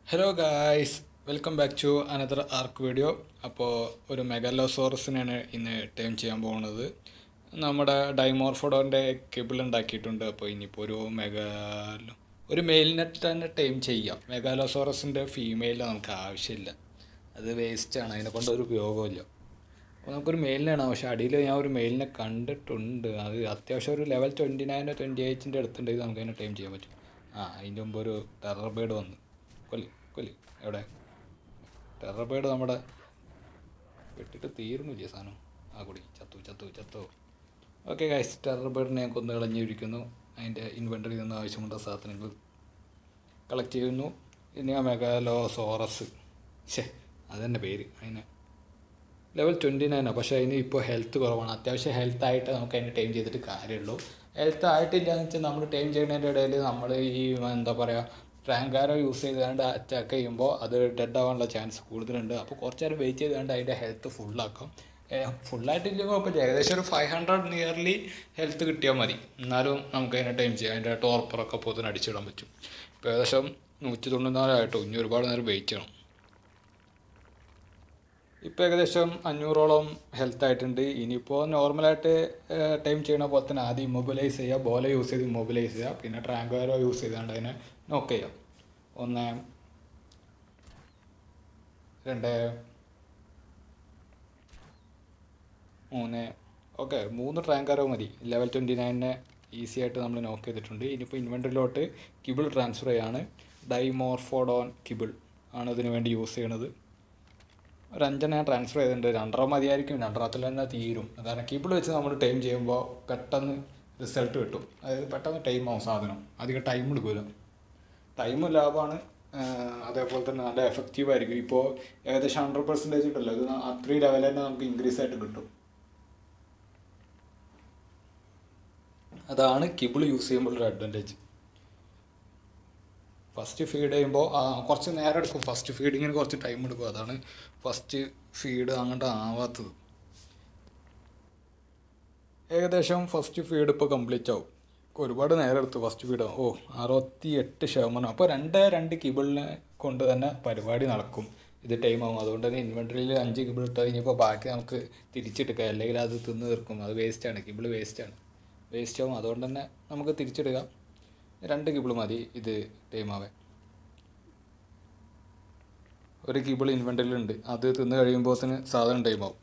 hello guys welcome back to another ark video അപ്പോൾ ഒരു മെഗലോസോറസിനാണ് ഇന്ന് ടൈം ചെയ്യാൻ പോകുന്നത് നമ്മുടെ ഡൈമോർഫോഡോൻ്റെ കേബിൾ ഉണ്ടാക്കിയിട്ടുണ്ട് അപ്പോൾ ഇനിയിപ്പോൾ ഒരു മെഗാലോ ഒരു മെയിലിനെ തന്നെ ടൈം ചെയ്യാം മെഗാലോസോറസിൻ്റെ ഫീമെയിൽ നമുക്ക് ആവശ്യമില്ല അത് വേസ്റ്റാണ് അതിനെ കൊണ്ട് ഒരു ഉപയോഗമില്ല അപ്പോൾ നമുക്കൊരു മെയിലിനാണ് പക്ഷേ അടിയിൽ ഞാൻ ഒരു മെയിലിനെ കണ്ടിട്ടുണ്ട് അത് അത്യാവശ്യം ഒരു ലെവൽ ട്വൻറ്റി നയനോ ട്വൻറ്റി എയ്റ്റിൻ്റെ അടുത്തുണ്ടെങ്കിൽ നമുക്ക് അതിനെ ടൈം ചെയ്യാൻ പറ്റും ആ അതിൻ്റെ മുമ്പ് ഒരു ടെറർ ബേർഡ് വന്നു കൊല്ലി കൊല്ലി എവിടെ ടെറർ ബേർഡ് നമ്മുടെ വെട്ടിട്ട് തീർന്നില്ല സാധനം ആ കൂടി ചത്തു ചത്തു ചത്തു ഓക്കെ ഗൈസ് ടെറർ ബേർഡിനെ ഞാൻ കൊന്ന് കളഞ്ഞിരിക്കുന്നു അതിൻ്റെ ഇൻവെൻറ്ററിയിൽ നിന്ന് ആവശ്യമുള്ള സാധനങ്ങൾ കളക്ട് ചെയ്യുന്നു ഇനി ആ മെഗാലോ സോറസ് ശേ അതന്നെ പേര് അതിനെ ലെവൽ ട്വൻറ്റി നയനാണ് പക്ഷേ അതിന് ഇപ്പോൾ ഹെൽത്ത് കുറവാണ് അത്യാവശ്യം ഹെൽത്ത് ആയിട്ട് നമുക്ക് അതിന് ടൈം ചെയ്തിട്ട് കാര്യമുള്ളൂ ഹെൽത്ത് ആയിട്ടില്ല എന്ന് വെച്ചാൽ നമ്മൾ ടൈം ചെയ്യുന്നതിൻ്റെ ഇടയിൽ നമ്മൾ ഈ എന്താ പറയുക ട്രാങ്കാരോ യൂസ് ചെയ്തുകൊണ്ട് അറ്റാക്ക് ചെയ്യുമ്പോൾ അത് ഡെഡ് ആവാനുള്ള ചാൻസ് കൂടുതലുണ്ട് അപ്പോൾ കുറച്ച് നേരം വെയിറ്റ് ചെയ്തുകൊണ്ട് അതിൻ്റെ ഹെൽത്ത് ഫുള്ളാക്കും ഫുള്ളായിട്ടില്ലെങ്കിൽ കുഴപ്പമില്ല ഏകദേശം ഒരു ഫൈവ് ഹൺഡ്രഡ് നിയർലി ഹെൽത്ത് കിട്ടിയാൽ മതി എന്നാലും നമുക്ക് അതിനെ ടൈം ചെയ്യാം അതിൻ്റെ ടോർപ്പറൊക്കെ പോത്തിന് അടിച്ചിടാൻ പറ്റും ഇപ്പോൾ ഏകദേശം നൂറ്റി തൊണ്ണൂറ്റിനാലായിട്ടോ ഇനി ഒരുപാട് നേരം വെയിറ്റ് ചെയ്യണം ഇപ്പോൾ ഏകദേശം അഞ്ഞൂറോളം ഹെൽത്ത് ആയിട്ടുണ്ട് ഇനിയിപ്പോൾ നോർമലായിട്ട് ടൈം ചെയ്യണ പോലെ തന്നെ ആദ്യം ഇമ്മൊബിലൈസ് ചെയ്യുക ബോല യൂസ് ചെയ്ത് ഇമ്മൊബിലൈസ് ചെയ്യുക പിന്നെ ട്രാങ്കുകാരോ യൂസ് ചെയ്തുകൊണ്ട് അതിനെ നോക്ക് ചെയ്യാം ഒന്ന് രണ്ട് മൂന്ന് ഓക്കെ മൂന്ന് ട്രാങ്കാരോ മതി ലെവൽ ട്വൻറ്റി നയനിനെ ഈസി ആയിട്ട് നമ്മൾ നോക്ക് ചെയ്തിട്ടുണ്ട് ഇനിയിപ്പോൾ ഇൻവെൻറ്ററിലോട്ട് കിബിൾ ട്രാൻസ്ഫർ ചെയ്യാണ് ഡൈമോർഫോഡോൺ കിബിൾ ആണ് ഇതിന് വേണ്ടി യൂസ് ചെയ്യണത് ഒരു അഞ്ചെണ്ണം ഞാൻ ട്രാൻസ്ഫർ ചെയ്തിട്ടുണ്ട് രണ്ടര മതിയായിരിക്കും രണ്ടരത്തിൽ തന്നെ തീരും കാരണം കീബിൾ വെച്ച് നമ്മൾ ടൈം ചെയ്യുമ്പോൾ പെട്ടെന്ന് റിസൾട്ട് കിട്ടും അതായത് പെട്ടെന്ന് ടൈം ആവും സാധനം അധികം ടൈം എടുക്കില്ല ടൈം ലാഭമാണ് അതേപോലെ തന്നെ നല്ല എഫക്റ്റീവ് ആയിരിക്കും ഇപ്പോൾ ഏകദേശം ഹൺഡ്രഡ് പെർസെൻറ്റേജ് ഉണ്ടല്ലോ ഇത് അത്രയും ലെവൽ തന്നെ നമുക്ക് ഇൻക്രീസ് ആയിട്ട് കിട്ടും അതാണ് കിബിൾ യൂസ് ചെയ്യുമ്പോൾ ഒരു അഡ്വാൻറ്റേജ് ഫസ്റ്റ് ഫീഡ് ചെയ്യുമ്പോൾ കുറച്ച് നേരം എടുക്കും ഫസ്റ്റ് ഫീഡിങ്ങിന് കുറച്ച് ടൈം എടുക്കും അതാണ് ഫസ്റ്റ് ഫീഡ് അങ്ങോട്ട് ആവാത്തത് ഏകദേശം ഫസ്റ്റ് ഫീഡ് ഇപ്പോൾ കംപ്ലീറ്റ് ആവും ഒരുപാട് നേരം എടുത്തു ഫസ്റ്റ് ഫീഡ് ഓ അറുപത്തി എട്ട് ശതമാനം അപ്പോൾ രണ്ട് രണ്ട് കിബിളിനെ കൊണ്ട് തന്നെ പരിപാടി നടക്കും ഇത് ടൈം ആവും അതുകൊണ്ട് തന്നെ ഇൻവെൻട്രിയിൽ അഞ്ച് കിബിൾ ഇട്ടാൽ ഇനിയിപ്പോൾ ബാക്കി നമുക്ക് തിരിച്ചെടുക്കാം അല്ലെങ്കിൽ അത് തിന്ന് തീർക്കും അത് വേസ്റ്റാണ് കിബിൾ വേസ്റ്റാണ് വേസ്റ്റ് ആവും അതുകൊണ്ട് തന്നെ നമുക്ക് തിരിച്ചെടുക്കാം രണ്ട് കിബിൾ മതി ഇത് ടൈം ആവാൻ ഒരു കിബിൾ ഇൻവെൻറ്ററിലുണ്ട് അത് തിന്ന് കഴിയുമ്പോൾ തന്നെ സാധനം ടൈം ആവും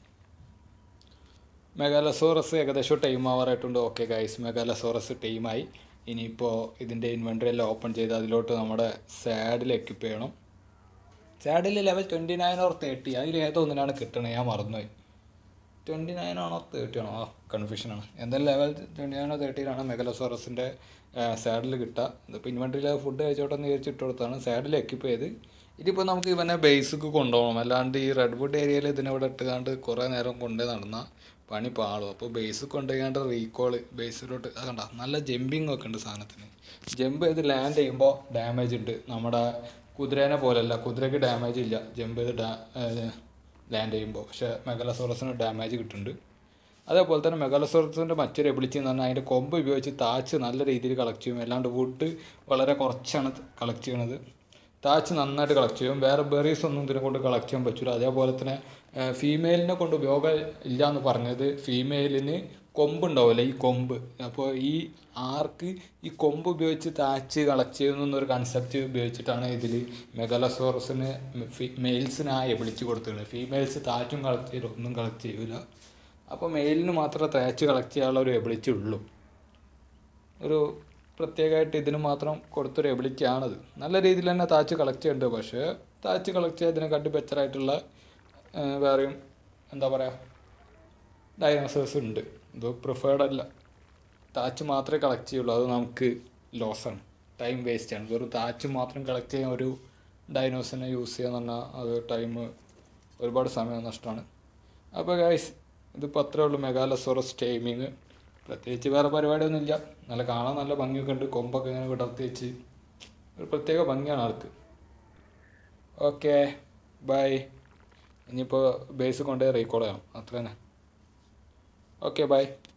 മെഗാലസോറസ് ഏകദേശം ടൈം ആവാറായിട്ടുണ്ട് ഓക്കെ ഗൈസ് മെഗാലസോറസ് ടൈമായി ഇനിയിപ്പോൾ ഇതിൻ്റെ ഇൻവെൻറ്ററി എല്ലാം ഓപ്പൺ ചെയ്ത് അതിലോട്ട് നമ്മുടെ സാഡിൽ എക്യുപ്പ് ചെയ്യണം saddle level twenty nine or thirty അതിൽ ഏതോ ഒന്നിനാണ് കിട്ടണത് ഞാൻ മറന്നുപോയി ട്വൻറ്റി നയൻ ആണോ തേർട്ടി ആണോ ആ കൺഫ്യൂഷനാണ് എന്തായാലും ലെവൽ ട്വൻറ്റി നയനോ തേർട്ടിയിലാണ് മെഗലോസോറസിൻ്റെ സാഡിൽ കിട്ടുക ഇതിപ്പോൾ ഇൻവെൻട്രിയിൽ ഫുഡ് കഴിച്ചോട്ടെ എന്ന് വിചാരിച്ച് ഇട്ട് കൊടുത്താണ് സാഡിൽ എക്യുപ്പ് ചെയ്ത് ഇതിപ്പോൾ നമുക്ക് ഇവനെ ബേസിക്ക് കൊണ്ടുപോകണം അല്ലാണ്ട് ഈ റെഡ്വുഡ് ഏരിയയിൽ ഇതിനിവിടെ ഇട്ടുകാണ്ട് കുറേ നേരം കൊണ്ടേ നടന്ന പണി പാളും അപ്പോൾ ബേസ് കൊണ്ടുപോയാണ്ട് റീകോള് ബേസിലോട്ട് കണ്ട നല്ല ജമ്പിങ് ഒക്കെ ഉണ്ട് സാധനത്തിന് ജമ്പ് ചെയ്ത് ലാൻഡ് ചെയ്യുമ്പോൾ ഡാമേജ് ഉണ്ട് നമ്മുടെ കുതിരേനെ പോലെയല്ല കുതിരയ്ക്ക് ഡാമേജ് ഇല്ല ജമ്പ് ചെയ്ത് ഡാ ലാൻഡ് ചെയ്യുമ്പോൾ പക്ഷേ മെഗലസോറസിന് ഡാമേജ് കിട്ടുന്നുണ്ട് അതേപോലെ തന്നെ മെഗലസോറസിൻ്റെ മറ്റൊരു എബിലിറ്റി എന്ന് പറഞ്ഞാൽ അതിൻ്റെ കൊമ്പ് ഉപയോഗിച്ച് താച്ച് നല്ല രീതിയിൽ കളക്ട് ചെയ്യും അല്ലാണ്ട് വുഡ് വളരെ കുറച്ചാണ് കളക്ട് ചെയ്യണത് താച്ച് നന്നായിട്ട് കളക്ട് ചെയ്യും വേറെ ബെറീസ് ഒന്നും ഇതിനെ കൊണ്ട് കളക്ട് ചെയ്യാൻ പറ്റില്ല അതേപോലെ തന്നെ ഫീമെയിലിനെ കൊണ്ട് ഉപയോഗം ഇല്ല എന്ന് പറഞ്ഞത് ഫീമെയിലിന് കൊമ്പ് ഉണ്ടാവില്ല ഈ കൊമ്പ് അപ്പോൾ ഈ ആർക്ക് ഈ കൊമ്പ് ഉപയോഗിച്ച് താച്ച് കളക്ട് ചെയ്യുന്നൊരു കൺസെപ്റ്റ് ഉപയോഗിച്ചിട്ടാണ് ഇതിൽ മെഗലസോറസിന് മെയിൽസിന് ആ എബിളിച്ച് കൊടുത്തിട്ടുള്ളത് ഫീമെയിൽസ് താച്ചും കളക്ട് ചെയ്യില്ല ഒന്നും കളക്ട് ചെയ്യില്ല അപ്പോൾ മെയിലിന് മാത്രമേ താച്ച് കളക്ട് ചെയ്യാനുള്ള ഒരു എബിലിറ്റി ഉള്ളൂ ഒരു പ്രത്യേകമായിട്ട് ഇതിന് മാത്രം കൊടുത്തൊരു എബിലിറ്റി ആണത് നല്ല രീതിയിൽ തന്നെ താച്ച് കളക്ട് ചെയ്യുന്നുണ്ട് പക്ഷേ താച്ച് കളക്ട് ചെയ്തതിനെക്കാട്ടി ബെറ്ററായിട്ടുള്ള വേറെയും എന്താ പറയുക ഡൈനോസേഴ്സ് ഉണ്ട് ഇത് പ്രിഫേർഡ് അല്ല താച്ച് മാത്രമേ കളക്ട് ചെയ്യുള്ളൂ അത് നമുക്ക് ലോസാണ് ടൈം വേസ്റ്റാണ് വെറും താച്ച് മാത്രം കളക്ട് ചെയ്യാൻ ഒരു ഡൈനോസിനെ യൂസ് ചെയ്യാന്ന് പറഞ്ഞാൽ അത് ടൈം ഒരുപാട് സമയം നഷ്ടമാണ് അപ്പോൾ ഗൈസ് ഇതിപ്പോൾ അത്രേ ഉള്ളൂ മെഗാലസോറസ് ടൈമിങ് പ്രത്യേകിച്ച് വേറെ പരിപാടിയൊന്നുമില്ല നല്ല കാണാൻ നല്ല ഭംഗിയൊക്കെ ഉണ്ട് കൊമ്പൊക്കെ ഇങ്ങനെ വിടർത്തി വെച്ച് ഒരു പ്രത്യേക ഭംഗിയാണ് ആൾക്ക് ഓക്കെ ബൈ ഇനിയിപ്പോൾ ബേസ് കൊണ്ടുപോയി റീകോൾ ചെയ്യണം അത്ര തന്നെ ഓക്കെ ബൈ